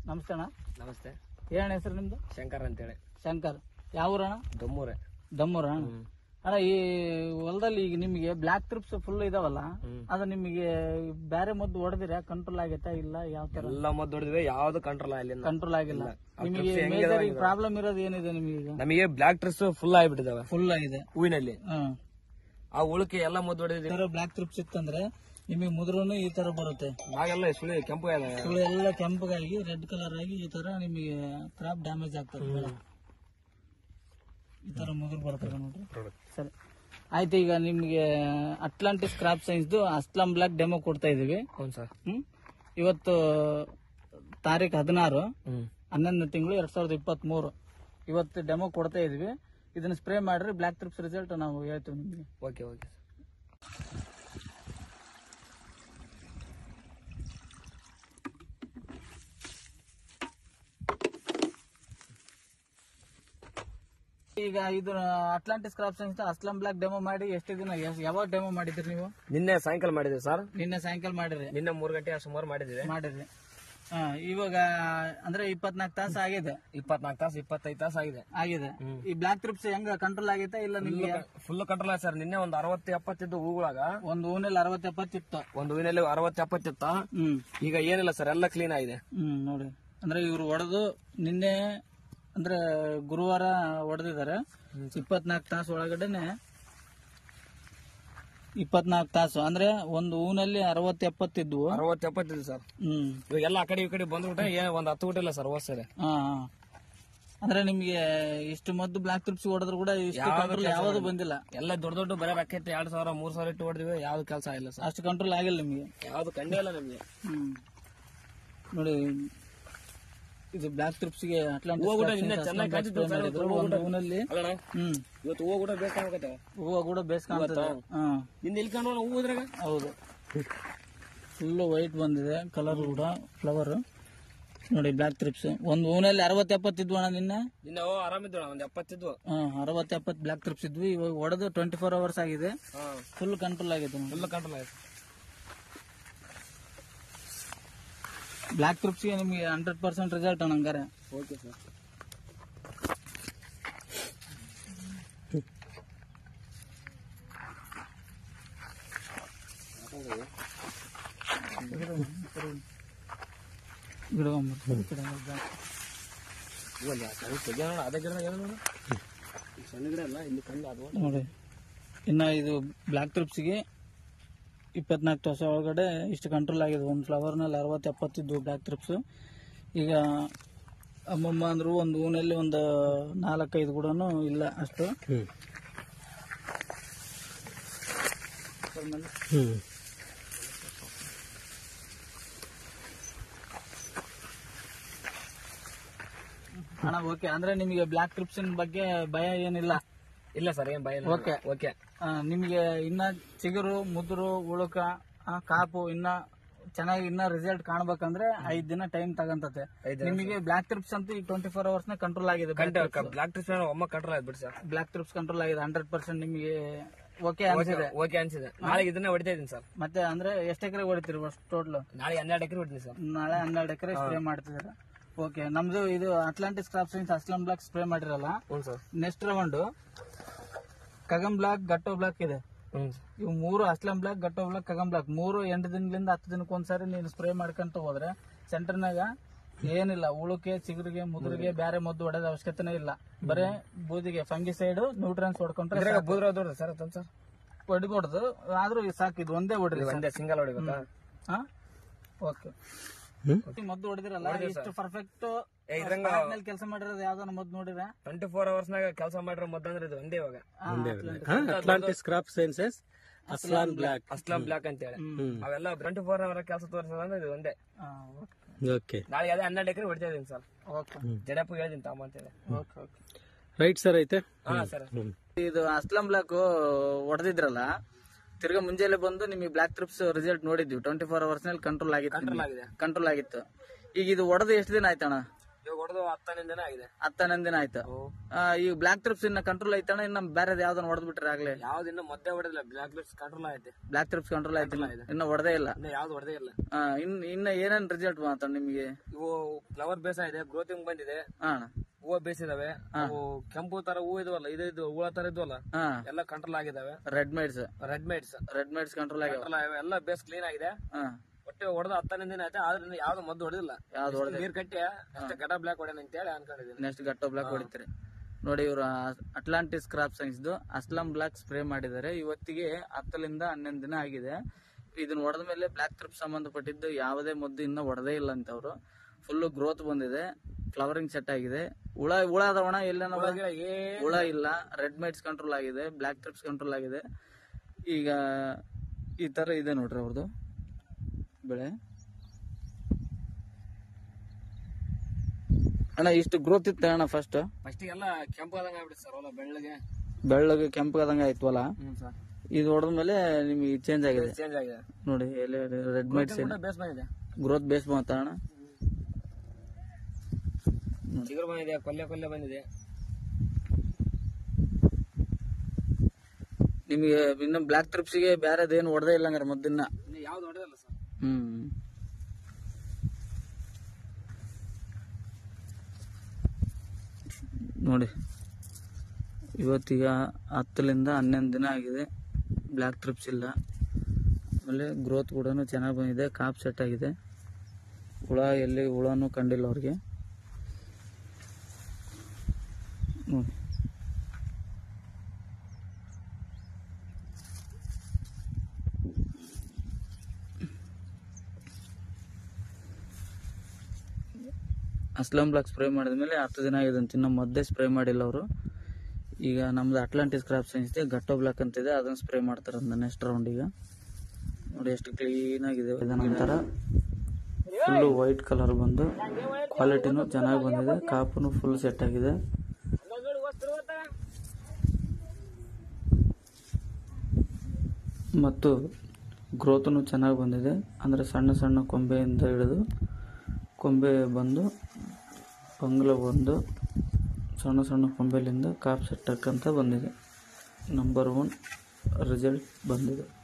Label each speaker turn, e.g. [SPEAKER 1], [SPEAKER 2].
[SPEAKER 1] ನಮಸ್ತೆ ಅಣ್ಣ
[SPEAKER 2] ನಮಸ್ತೆ
[SPEAKER 1] ಏನಣ್ಣ ಹೆಸರು ನಿಮ್ದು
[SPEAKER 2] ಶಂಕರ್ ಅಂತೇಳಿ
[SPEAKER 1] ಶಂಕರ್ ಯಾವ ಊರಣ್ಣ
[SPEAKER 2] ದಮ್ಮೂರೆ
[SPEAKER 1] ದಮ್ಮೂರ ಅಣ್ಣ ಈ ಹೊಲದಲ್ಲಿ ಈಗ ನಿಮಗೆ ಬ್ಲಾಕ್ ಟ್ರಿಪ್ಸ್ ಫುಲ್ ಇದಾವಲ್ಲ ಅದು ನಿಮಗೆ ಬೇರೆ ಮದ್ದು ಹೊಡೆದಿರ ಕಂಟ್ರೋಲ್ ಆಗೈತಾ ಇಲ್ಲ ಯಾವ ತರ
[SPEAKER 2] ಎಲ್ಲ ಮದ್ದು ಹೊಡೆದ್ವಿ ಯಾವ್ದು ಕಂಟ್ರೋಲ್ ಆಗಿಲ್ಲ
[SPEAKER 1] ಕಂಟ್ರೋಲ್ ಆಗಿಲ್ಲ
[SPEAKER 2] ಆ
[SPEAKER 1] ನಿಮಗೆ
[SPEAKER 2] trips ಹೆಂಗೆ
[SPEAKER 1] ಮೇಜರ್
[SPEAKER 2] ಇದಾವೆ
[SPEAKER 1] ಪ್ರಾಬ್ಲಮ್ ಇರೋದು ಏನಿದೆ ನಿಮಗೆ ಈಗ
[SPEAKER 2] ನಮಗೆ ಬ್ಲಾಕ್ ಟ್ರೆಸ್ ಫುಲ್ ಆಗಿಬಿಟ್ಟಿದಾವೆ
[SPEAKER 1] ಫುಲ್ ಆಗಿದೆ
[SPEAKER 2] ಹೂವಿನಲ್ಲಿ
[SPEAKER 1] ಹ್ಮ್
[SPEAKER 2] ಆ ಉಳಕ್ಕೆ ಎಲ್ಲ ಮದ್ದು ಹೊಡೆದಿದ್ವಿ
[SPEAKER 1] ತರ ಬ್ಲಾಕ್ ಟ್ರಿಪ್ಸ್ ಇತ್ತಂದ್ರೆ ನಿಮಗೆ ಮುದ್ರನು ಈ ತರ ಬರುತ್ತೆ
[SPEAKER 2] ನಾಗೆಲ್ಲ ಸುಳಿ ಕೆಂಪು ಇದಾವೆ.
[SPEAKER 1] ಸುಳು ಎಲ್ಲ ಕೆಂಪಗಾಗಿ ರೆಡ್ ಕಲರ್ ಆಗಿ ಈ ತರ ನಿಮಗೆ ಕ್ರಾಪ್ ಡ್ಯಾಮೇಜ್ ಆಗ್ತದೆ ಬೆಳೆ. ಈ ತರ ಮುದುರು ಬರ್ತದೆ ನೋಡ್ರಿ ಸರಿ ಆಯ್ತು ಈಗ ನಿಮ್ಗೆ Atlantis crop science Aslam block demo ಕೊಡ್ತಾ ಇದೀವಿ
[SPEAKER 2] ಹೌದು ಸರ್
[SPEAKER 1] ಹ್ಮ್ ಇವತ್ತು ತಾರೀಕು ಹದಿನಾರು
[SPEAKER 2] ಹ್ಮ್
[SPEAKER 1] ಹನ್ನೊಂದನೇ ತಿಂಗಳು ಎರಡ್ ಸಾವಿರದ ಇಪ್ಪತ್ತ್ ಮೂರು ಇವತ್ತು ಡೆಮೋ ಕೊಡ್ತಾ ಇದೀವಿ ಇದನ್ನ ಸ್ಪ್ರೇ ಮಾಡ್ರಿ ಬ್ಲಾಕ್ ಟ್ರಿಪ್ಸ್ ರಿಸಲ್ಟ್ ನಾವು ಹೇಳ್ತೀವಿ ನಿಮಗೆ
[SPEAKER 2] ಓಕೆ ಓಕೆ
[SPEAKER 1] ಈಗ ಇದು Atlantis crop science Aslam block demo ಮಾಡಿ ಎಷ್ಟು ದಿನ ಎಷ್ಟ್- ಯಾವಾಗ ಡೆಮೋ ಮಾಡಿದ್ರಿ ನೀವು
[SPEAKER 2] ನಿನ್ನೆ ಸಾಯಂಕಾಲ ಮಾಡಿದ್ವಿ ಸರ್
[SPEAKER 1] ನಿನ್ನೆ ಸಾಯಂಕಾಲ ಮಾಡಿರಿ
[SPEAKER 2] ನಿನ್ನೆ ಮೂರು ಗಂಟೆ ಸುಮಾರು ಮಾಡಿದ್ವಿ
[SPEAKER 1] ಮಾಡಿದ್ರಿ ಹಾ ಇವಾಗ ಅಂದ್ರೆ ಇಪ್ಪತ್ನಾಲ್ಕು ತಾಸು ಆಗಿದೆ
[SPEAKER 2] ಇಪ್ಪತ್ನಾಲ್ಕು ತಾಸು ಇಪ್ಪತ್ತೈದು ತಾಸು ಆಗಿದೆ
[SPEAKER 1] ಆಗಿದೆ ಈ ಬ್ಲಾಕ್ ಟ್ರಿಪ್ಸ್ ಹೆಂಗ ಕಂಟ್ರೋಲ್ ಆಗೈತಾ ಇಲ್ಲ ನಿಮ್ಗೆ
[SPEAKER 2] ಫುಲ್ ಕಂಟ್ರೋಲ್ ಆಯ್ತು ಸರ್ ನಿನ್ನೆ ಒಂದು ಅರವತ್ತು ಎಪ್ಪತ್ತಿದ್ದು ಹೂಗಳಾಗ
[SPEAKER 1] ಒಂದು ಹೂನಲ್ಲಿ ಅರವತ್ತು ಎಪ್ಪತ್ತಿತ್ತು
[SPEAKER 2] ಒಂದು ಹೂವಿನಲ್ಲಿ ಅರವತ್ತು ಎಪ್ಪತ್ತಿತ್ತ
[SPEAKER 1] ಹ್ಮ್
[SPEAKER 2] ಈಗ ಏನಿಲ್ಲ ಸರ್ ಎಲ್ಲ ಕ್ಲೀನ್ ಆಗಿದೆ
[SPEAKER 1] ಹ್ಮ್ ನೋಡಿ ಅಂದ್ರೆ ಇವ್ರು ಹೊಡೆದು ನಿನ್ನೆ ಅಂದ್ರೆ ಗುರುವಾರ ಹೊಡೆದಿದ್ದಾರೆ ಇಪ್ಪತ್ನಾಲ್ಕು ತಾಸು ಒಳಗಡೆನೆ ಇಪ್ಪತ್ನಾಲ್ಕು ತಾಸು ಅಂದ್ರೆ ಒಂದು ಹೂನಲ್ಲಿ ಅರವತ್ತು ಎಪ್ಪತ್ತಿದ್ವು
[SPEAKER 2] ಅರವತ್ತು ಎಪ್ಪತ್ತಿದ್ದು ಸರ್
[SPEAKER 1] ಹ್ಮ್
[SPEAKER 2] ಇವಾಗ ಎಲ್ಲ ಆ ಕಡೆ ಈ ಕಡೆ ಬಂದ್ಬಿಟ್ರೆ ಏನ್ ಒಂದ್ ಹತ್ತು ಊಟ ಇಲ್ಲ ಸರ್ ಹೋಗ್ಸರಿ
[SPEAKER 1] ಹಾ ಹಾ. ಅಂದ್ರೆ ನಿಮ್ಗೆ ಇಷ್ಟು ಮದ್ದು ಬ್ಲಾಕ್ ಟ್ರಿಪ್ಸ್ ಹೊಡೆದ್ರು ಕೂಡ ಇಷ್ಟು ಕಂಟ್ರೋಲ್ ಯಾವುದು ಬಂದಿಲ್ಲ
[SPEAKER 2] ಎಲ್ಲ ದೊಡ್ಡ ದೊಡ್ಡ ಬರೀ ರೊಕ್ಕ ಎರಡ್ ಸಾವಿರ ಮೂರ್ ಸಾವಿರ ಇಟ್ಟು ಹೊಡೆದಿವಿ ಯಾವ್ದು ಕೆಲಸ ಇಲ್ಲ ಸರ್
[SPEAKER 1] ಅಷ್ಟು ಕಂಟ್ರೋಲ್ ಆಗಿಲ್ಲ ನಿಮ್ಗೆ
[SPEAKER 2] ಯಾವ್ದು ಕಂಡೇ ಇಲ್ಲ ನಮ್ಗೆ
[SPEAKER 1] ಹ್ಮ್ ನೋಡಿ ಇದು ಬ್ಲಾಕ್ ಟ್ರಿಪ್ಸ್ ಗೆ
[SPEAKER 2] ಹೂವು ಕೂಡ ಇನ್ನೂ ಚೆನ್ನಾಗಿ ಕಾಣ್ತಿತ್ತು ಸರ್, ಇವತ್ತು ಹೂವು ಕೂಡ-
[SPEAKER 1] ಹೂವಿನಲ್ಲಿ
[SPEAKER 2] ಅಲ್ಲಣ್ಣ
[SPEAKER 1] ಹ್ಮ್
[SPEAKER 2] ಇವತ್ತು ಹೂವು ಕೂಡ ಬೇಕಾಗತ್ತೆ
[SPEAKER 1] ಹೂವು ಕೂಡ ಬೇಸ್ ಕಾಣ್ತದೆ ಹಾ
[SPEAKER 2] ನಿಂದ ಇಲ್ಕೊಂಡು ಹೂವು ಇದ್ರಾಗ
[SPEAKER 1] ಹೌದು ಫುಲ್ ವೈಟ್ ಬಂದಿದೆ ಕಲರ್ ಕೂಡ ಫ್ಲವರ್ ನೋಡಿ ಬ್ಲಾಕ್ ಟ್ರಿಪ್ಸ್ ಒಂದು ಹೂನಲ್ಲಿ ಅರವತ್ತು ಎಪ್ಪತ್ತಿದ್ವು ಅಣ್ಣ ನಿನ್ನೆ
[SPEAKER 2] ನಿನ್ನೆ ಹೂವು ಆರಾಮಿದ್ವು ಒಂದ್ ಎಪ್ಪತ್ತಿದ್ವು
[SPEAKER 1] ಹಾ ಅರವತ್ತು ಎಪ್ಪತ್ತು ಬ್ಲಾಕ್ ಟ್ರಿಪ್ಸ್ ಇದ್ವಿ ಇವಾಗ ಹೊಡೆದು ಟ್ವೆಂಟಿ ಫೋರ್ ಅವರ್ಸ್ ಆಗಿದೆ
[SPEAKER 2] ಹಾ
[SPEAKER 1] ಫುಲ್ ಕಂಟ್ರೋಲ್ ಆಗಿದೆ ನೋಡಿ.
[SPEAKER 2] ಫುಲ್ ಕಂಟ್ರೋಲ್ ಆಯ್ತು
[SPEAKER 1] ಬ್ಲಾಕ್ ಟ್ರಿಪ್ಸ್ಗೆ ನಿಮಗೆ ಹಂಡ್ರೆಡ್ ಪರ್ಸೆಂಟ್ ರಿಸಲ್ಟ್ ಹಂಗಾರೆ
[SPEAKER 2] ಓಕೆ ಸರ್
[SPEAKER 1] ಗಿಡ ಬಂದ್ಬಿಡ್ತು. ಈ ಕಡೆ ಒಂದು black.
[SPEAKER 2] ಇವಲ್ಲ ತೆಗಿಯೋಣ ನೋಡು, ಅದೇ ಗಿಡ ಏನೋ ನೋಡು ಈ ಸಣ್ಣ ಗಿಡ ಅಲ್ಲ ಇಲ್ಲಿ ಕಂಡು ಅದು
[SPEAKER 1] ನೋಡಿ ಇನ್ನು ಇದು ಬ್ಲಾಕ್ ಟ್ರಿಪ್ಸ್ಗೆ ಇಪ್ಪತ್ನಾಲ್ಕು ವರ್ಷ ಒಳಗಡೆ ಇಷ್ಟು ಕಂಟ್ರೋಲ್ ಆಗಿದೆ ಒಂದು ಫ್ಲವರ್ನಲ್ಲಿ ಅರವತ್ತು ಎಪ್ಪತ್ತಿದ್ದು ಬ್ಲಾಕ್ ಟ್ರಿಪ್ಸ್ ಈಗ ಅಮ್ಮಮ್ಮ ಅಂದ್ರು ಒಂದು ಹೂನಲ್ಲಿ ಒಂದು ನಾಲ್ಕೈದು ಕೂಡ ಇಲ್ಲ ಅಷ್ಟು ಅಣ್ಣ ಓಕೆ ಅಂದ್ರೆ ನಿಮಗೆ ಬ್ಲಾಕ್ ಟ್ರಿಪ್ಸ್ ಬಗ್ಗೆ ಭಯ ಏನಿಲ್ಲ
[SPEAKER 2] ಇಲ್ಲ ಸರ್ ಏನ್ ಭಯ ಇಲ್ಲ
[SPEAKER 1] ಓಕೆ.
[SPEAKER 2] ಓಕೆ
[SPEAKER 1] ಆ, ನಿಮಗೆ ಇನ್ನ ಚಿಗುರು ಮುದುರು ಉಳುಕ ಆ, ಕಾಪು ಇನ್ನ ಚೆನ್ನಾಗಿ ಇನ್ನ ರಿಸಲ್ಟ್ ಕಾಣ್ಬೇಕಂದ್ರೆ ಐದ್ ದಿನ ಟೈಮ್ ತಗಂತತೆ
[SPEAKER 2] ಐದ್
[SPEAKER 1] ನಿಮಗೆ ಬ್ಲಾಕ್ ಟ್ರಿಪ್ಸ್ ಅಂತ ಈಗ ಟ್ವೆಂಟಿ ಫೋರ್ ಅವರ್ಸ್ ನ ಕಂಟ್ರೋಲ್ ಆಗಿದೆ
[SPEAKER 2] ಬ್ಲಾಕ್ ಟ್ರಿಸ್ ಒಮ್ಮ ಕಂಟ್ರೋಲ್ ಆಯ್ತು ಬಿಡಿ ಸರ್
[SPEAKER 1] ಬ್ಲಾಕ್ ಟ್ರಿಪ್ಸ್ ಕಂಟ್ರೋಲ್ ಆಗಿದೆ ಹಂಡ್ರೆಡ್ ಪರ್ಸೆಂಟ್ ನಿಮಗೆ ಓಕೆ ಅನ್ಸಿದೆ
[SPEAKER 2] ಓಕೆ ಅನ್ಸಿದೆ ನಾಳೆ ಇದನ್ನ ಹೊಡಿತಾ ಇದೀನಿ ಸರ್
[SPEAKER 1] ಮತ್ತೆ ಅಂದ್ರೆ ಎಷ್ಟು ಎಕರೆ ಹೊಡಿತೀರಿ ಅಷ್ಟು ಟೋಟಲ್
[SPEAKER 2] ನಾಳೆ ಹನ್ನೆರಡು ಎಕರೆ ಹೊಡಿತೀನಿ ಸರ್
[SPEAKER 1] ನಾಳೆ ಹನ್ನೆರಡು ಎಕರೆ ಸ್ಪ್ರೇ ಮಾಡ್ತಿದ್ದೀರಾ ಓಕೆ ನಮ್ದು ಇದು Atlantis crop science Aslam block spray ಮಾಡಿರಲ್ಲ
[SPEAKER 2] ಹ್ಞೂ ಸರ್
[SPEAKER 1] ನೆಕ್ಸ್ಟ್ ರೌಂಡ್ ಕಗಮ್ ಬ್ಲಾಕ್ ಗಟ್ಟೋ ಬ್ಲಾಕ್ ಇದೆ
[SPEAKER 2] ಹ್ಞೂ
[SPEAKER 1] ಇವು ಮೂರು ಅಸ್ಲಾಂ ಬ್ಲಾಕ್ ಗಟ್ಟೋ ಬ್ಲಾಕ್ ಕಗಮ್ ಬ್ಲಾಕ್ ಮೂರು ಎಂಟು ದಿನದಿಂದ ಹತ್ತು ದಿನಕ್ಕೆ ಒಂದ್ಸರಿ ನೀನು ಸ್ಪ್ರೇ ಮಾಡ್ಕೊಂತ ಹೋದ್ರೆ ಸೆಂಟರ್ನಾಗ ಏನಿಲ್ಲ ಉಳುಕೆ ಚಿಗುರಿಗೆ ಮುದುರಿಗೆ ಬೇರೆ ಮದ್ದು ಹೊಡೆದ ಅವಶ್ಯಕತೆನೇ ಇಲ್ಲ ಬರೇ ಬೂದಿಗೆ ಫಂಗಿಸೈಡ್ ನ್ಯೂಟ್ರನ್ಸ್ ಹೊಡ್ಕೊಂಡ್ರೆ
[SPEAKER 2] ಇದ್ರಾಗ ಬೂದ್ರ ದೊಡ್ಡ ಸರ್ ತಮ್ಮ ಸರ್
[SPEAKER 1] ಹೊಡಿಕೊಡ್ದು ಆದ್ರೂ ಇದು ಸಾಕು ಇದು ಒಂದೇ ಹೊಡ್ರಿ
[SPEAKER 2] ಒಂದೇ ಸಿಂಗಲ್ ಹೊಡಿಬೇಕಾ
[SPEAKER 1] ಹಾ ಓಕೆ ಮದ್ದು ಹೊಡೆದಿರಲ್ಲ ಇಷ್ಟು ಪರ್ಫೆಕ್ಟ್
[SPEAKER 2] ಏ, ಇದ್ರಂಗ
[SPEAKER 1] ಕೆಲಸ ಮಾಡಿರೋದು ಯಾವ್ದಾನ ಮದ್ದು ನೋಡಿರ
[SPEAKER 2] ಟ್ವೆಂಟಿ ಫೋರ್ ಅವರ್ಸ್ ನಾಗ ಕೆಲಸ ಮಾಡಿರೋ ಮದ್ದು ಅಂದ್ರೆ ಇದು ಒಂದೇ ಇವಾಗ
[SPEAKER 3] Atlantis crop sciences Aslan block
[SPEAKER 2] Aslam block ಅಂತ ಹೇಳಿ ಅವೆಲ್ಲ ಟ್ವೆಂಟಿ ಫೋರ್ ಅವರ್ ಕೆಲಸ ತೋರಿಸೋದು ಅಂದ್ರೆ ಇದು ಒಂದೇ
[SPEAKER 3] ಓಕೆ
[SPEAKER 2] ನಾಳೆ ಅದೇ ಹನ್ನೆರಡು ಎಕರೆ ಹೊಡಿತಾ ಇದೀನಿ ಸರ್
[SPEAKER 1] ಓಕೆ
[SPEAKER 2] ಜಡಪ್ಪು ಹೇಳಿದೀನಿ ತಾಮ ಅಂತ ಹೇಳಿ
[SPEAKER 1] ಓಕೆ ಓಕೆ
[SPEAKER 3] ರೈಟ್ ಸರ್ ಐತೆ
[SPEAKER 2] ಹಾ ಸರ್
[SPEAKER 1] ಇದು ಅಸ್ಲಾಂ ಬ್ಲಾಕ್ ಹೊಡೆದಿದ್ರಲ್ಲ ತಿರ್ಗಾ ಮುಂಜಾನೆ ಬಂದು ನಿಮಗೆ ಬ್ಲಾಕ್ ಟ್ರಿಪ್ಸ್ ರಿಸಲ್ಟ್ ನೋಡಿದ್ವಿ ಟ್ವೆಂಟಿ ಫೋರ್ ಅವರ್ಸ್ ನಲ್ಲಿ ಕಂಟ್ರೋಲ್ ಆಗಿತ್ತು
[SPEAKER 2] ಕಂಟ್ರೋಲ್ ಆಗಿದೆ
[SPEAKER 1] ಕಂಟ್ರೋಲ್ ಆಗಿತ್ತು ಈಗ ಇದು ಹೊಡೆದು ಎಷ್ಟು ದಿನ ಆಯ್ತಣ್ಣ
[SPEAKER 2] ಇವಾಗ ಹೊಡೆದು ಹತ್ತನೇ ದಿನ ಆಗಿದೆ
[SPEAKER 1] ಹತ್ತು ಹನ್ನೊಂದು ದಿನ ಆಯ್ತು ಆ, ಈಗ ಬ್ಲಾಕ್ ಟ್ರಿಪ್ಸ್ ಇನ್ನ ಕಂಟ್ರೋಲ್ ಐತಣ್ಣ ಇನ್ನ ಬೇರೆ ಯಾವ್ದನ್ನ ಹೊಡೆದ್ ಬಿಟ್ರೆ ಆಗ್ಲೇ
[SPEAKER 2] ಯಾವ್ದು ಇನ್ನು ಮದ್ದೆ ಹೊಡೆದಿಲ್ಲ ಬ್ಲಾಕ್ ಲಿಸ್ಟ್ ಕಂಟ್ರೋಲ್ ಐತೆ
[SPEAKER 1] ಬ್ಲಾಕ್ ಟ್ರಿಪ್ಸ್ ಕಂಟ್ರೋಲ್ ಆಯ್ತು ಇನ್ನ ಹೊಡೆದೇ ಇಲ್ಲ
[SPEAKER 2] ಇನ್ನು ಯಾವ್ದು ಹೊಡೆದೇ ಇಲ್ಲ
[SPEAKER 1] ಆ, ಇನ್ ಇನ್ನ ಏನೇನ್ ರಿಸಲ್ಟ್ ಮಾತಾಡ ನಿಮಗೆ
[SPEAKER 2] ಇವು ಫ್ಲವರ್ ಬೇಸ ಇದೆ ಗ್ರೋತಿಂಗ್ ಬಂದಿದೆ
[SPEAKER 1] ಹಾ ಅಣ್ಣ
[SPEAKER 2] ಹೂವು ಬೇಸಿದಾವೆ ಅವು ಕೆಂಪು ತರ ಹೂವು ಇದ್ವಲ್ಲ ಇದು ಇದು ಹೂವ ತರ ಇದ್ವಲ್ಲ
[SPEAKER 1] ಹಾ
[SPEAKER 2] ಎಲ್ಲ ಕಂಟ್ರೋಲ್ ಆಗಿದಾವೆ
[SPEAKER 1] red mites
[SPEAKER 2] red mites
[SPEAKER 1] red mites control ಆಗ್ಯಾವ
[SPEAKER 2] ಕಂಟ್ರೋಲ್ ಎಲ್ಲ ಬೇಸ್ ಕ್ಲೀನ್ ಆಗಿದೆ
[SPEAKER 1] ಹಾ
[SPEAKER 2] ಹೊಟ್ಟೆ ಹೊಡೆದು ಹತ್ತನೇ ದಿನ ಆಯ್ತು ಆದ್ರೆ ಇನ್ನು ಯಾವ್ದು ಮದ್ದು ಹೊಡೆದಿಲ್ಲ
[SPEAKER 1] ಯಾವ್ದು ಹೊಡೆದ
[SPEAKER 2] ನೀರ್ ಕಟ್ಟಿ ಅಷ್ಟೇ ಗಡ ಬ್ಲಾಕ್ ಹೊಡೆನ ಅಂತೇಳಿ ಅನ್ಕೊಂಡಿದ್ದೀನಿ
[SPEAKER 1] ನೆಕ್ಸ್ಟ್ ಗಟ್ಟೋ ಬ್ಲಾಕ್ ಹೊಡಿತಾರೆ ನೋಡಿ ಇವರು ಅಟ್ಲಾಂಟಿಸ್ ಕ್ರಾಪ್ ಸೈನ್ಸ್ದು ಅಸ್ಲಾಂ ಬ್ಲಾಕ್ ಸ್ಪ್ರೇ ಮಾಡಿದ್ದಾರೆ ಇವತ್ತಿಗೆ ಹತ್ತರಿಂದ ಹನ್ನೊಂದು ದಿನ ಆಗಿದೆ ಇದನ್ನ ಹೊಡೆದ ಮೇಲೆ ಬ್ಲಾಕ್ ಟ್ರಿಪ್ ಸಂಬಂಧಪಟ್ಟಿದ್ದು ಯಾವುದೇ ಮದ್ದು ಇನ್ನೂ ಹೊಡೆದೇ ಇಲ್ಲ ಅಂತ ಅವರು ಫುಲ್ಲು ಗ್ರೋತ್ ಬಂದಿದೆ ಫ್ಲವರಿಂಗ್ ಸೆಟ್ ಆಗಿದೆ ಹುಳ ಹುಳ ಅದಾವಣ ಎಲ್ಲ
[SPEAKER 2] ಗಿಡ ಏ
[SPEAKER 1] ಹುಳ ಇಲ್ಲ ರೆಡ್ ಮೈಟ್ಸ್ ಕಂಟ್ರೋಲ್ ಆಗಿದೆ ಬ್ಲಾಕ್ ಟ್ರಿಪ್ಸ್ ಕಂಟ್ರೋಲ್ ಆಗಿದೆ ಈಗ ಈ ತರ ಇದೆ ನೋಡ್ರಿ ಅವ್ರದ್ದು ಬೆಳೆ ಅಣ್ಣ ಇಷ್ಟು ಗ್ರೋತ್ ಇತ್ತು ಅಣ್ಣ ಫಸ್ಟ್
[SPEAKER 2] ಫಸ್ಟ್ ಎಲ್ಲ ಕೆಂಪು ಆದಂಗ ಆಗ್ಬಿಡುತ್ತೆ ಸರ್ ಹೊಲ ಬೆಳ್ಳಗೆ
[SPEAKER 1] ಬೆಳ್ಳಗೆ ಕೆಂಪಗಾದಂಗ ಆಯ್ತವಲ್ಲ
[SPEAKER 2] ಹ್ಮ್ ಸರ್
[SPEAKER 1] ಇದು ಹೊಡೆದ ಮೇಲೆ ನಿಮಗೆ ಚೇಂಜ್ ಆಗಿದೆ
[SPEAKER 2] ಚೇಂಜ್ ಆಗಿದೆ
[SPEAKER 1] ನೋಡಿ ಎಲೆ ರೆಡ್ ಮೈಟ್ಸ್
[SPEAKER 2] ಕೂಡ ಬೇಸ್ ಬಂದಿದೆ
[SPEAKER 1] ಗ್ರೋತ್ ಬೇಸ್ ಬಂತ ಅಣ್ಣ
[SPEAKER 2] ಚಿಗುರು ಬಂದಿದೆ ಕೊಲ್ಲೆ ಕೊಲ್ಲೆ ಬಂದಿದೆ
[SPEAKER 1] ನಿಮಗೆ ಇನ್ನು ಬ್ಲಾಕ್ ಟ್ರಿಪ್ಸ್ಗೆ ಬೇರೆದೇನು ಹೊಡೆದೇ ಇಲ್ಲ ಹಂಗಾರೆ ಮದ್ದಿನ
[SPEAKER 2] ಇನ್ನು ಯಾವ್ದು ಹೊಡೆದಲ್ಲ ಸರ್
[SPEAKER 1] ಹ್ಮ್ ನೋಡಿ ಇವತ್ತೀಗ ಹತ್ತರಿಂದ ಹನ್ನೊಂದು ದಿನ ಆಗಿದೆ ಬ್ಲ್ಯಾಕ್ ಟ್ರಿಪ್ಸ್ ಇಲ್ಲ ಆಮೇಲೆ ಗ್ರೋತ್ ಕೂಡ ಚೆನ್ನಾಗಿ ಬಂದಿದೆ ಕಾಪ್ ಸೆಟ್ ಆಗಿದೆ ಹುಳ ಎಲ್ಲಿ ಹುಳನೂ ಕಂಡಿಲ್ಲ ಅವ್ರಿಗೆ ನೋಡಿ ಅಸ್ಲಾಂ ಬ್ಲಾಕ್ ಸ್ಪ್ರೇ ಮಾಡಿದ್ಮೇಲೆ ಹತ್ತು ದಿನ ಆಗಿದೆ ಅಂತ ಇನ್ನೂ ಮದ್ದೆ ಸ್ಪ್ರೇ ಮಾಡಿಲ್ಲ ಅವರು ಈಗ ನಮ್ದು ಅಟ್ಲಾಂಟಿಸ್ ಕ್ರಾಪ್ ಸೈನ್ಸ್ ಇದೆ ಗಟ್ಟೋ ಬ್ಲಾಕ್ ಅಂತಿದೆ ಅದನ್ನ ಸ್ಪ್ರೇ ಮಾಡ್ತಾರೆ ಅಂತ ನೆಕ್ಸ್ಟ್ ರೌಂಡ್ ಈಗ ನೋಡಿ ಎಷ್ಟು ಕ್ಲೀನ್ ಆಗಿದೆ ಇದ ನಂತರ ಫುಲ್ಲು ವೈಟ್ ಕಲರ್ ಬಂದು ಕ್ವಾಲಿಟಿನೂ ಚೆನ್ನಾಗಿ ಬಂದಿದೆ ಕಾಪುನು ಫುಲ್ ಸೆಟ್ ಆಗಿದೆ ಮತ್ತು ಗ್ರೋತನು ಚೆನ್ನಾಗಿ ಬಂದಿದೆ ಅಂದರೆ ಸಣ್ಣ ಸಣ್ಣ ಕೊಂಬೆಯಿಂದ ಹಿಡಿದು ಕೊಂಬೆ ಬಂದು ಬಂಗ್ಲ ಬಂದು ಸಣ್ಣ ಸಣ್ಣ ಕೊಂಬೆಲಿಂದ ಕಾಪ್ ಸೆಟ್ಟಕ್ಕಂತ ಬಂದಿದೆ ನಂಬರ್ ಒನ್ ರಿಸಲ್ಟ್ ಬಂದಿದೆ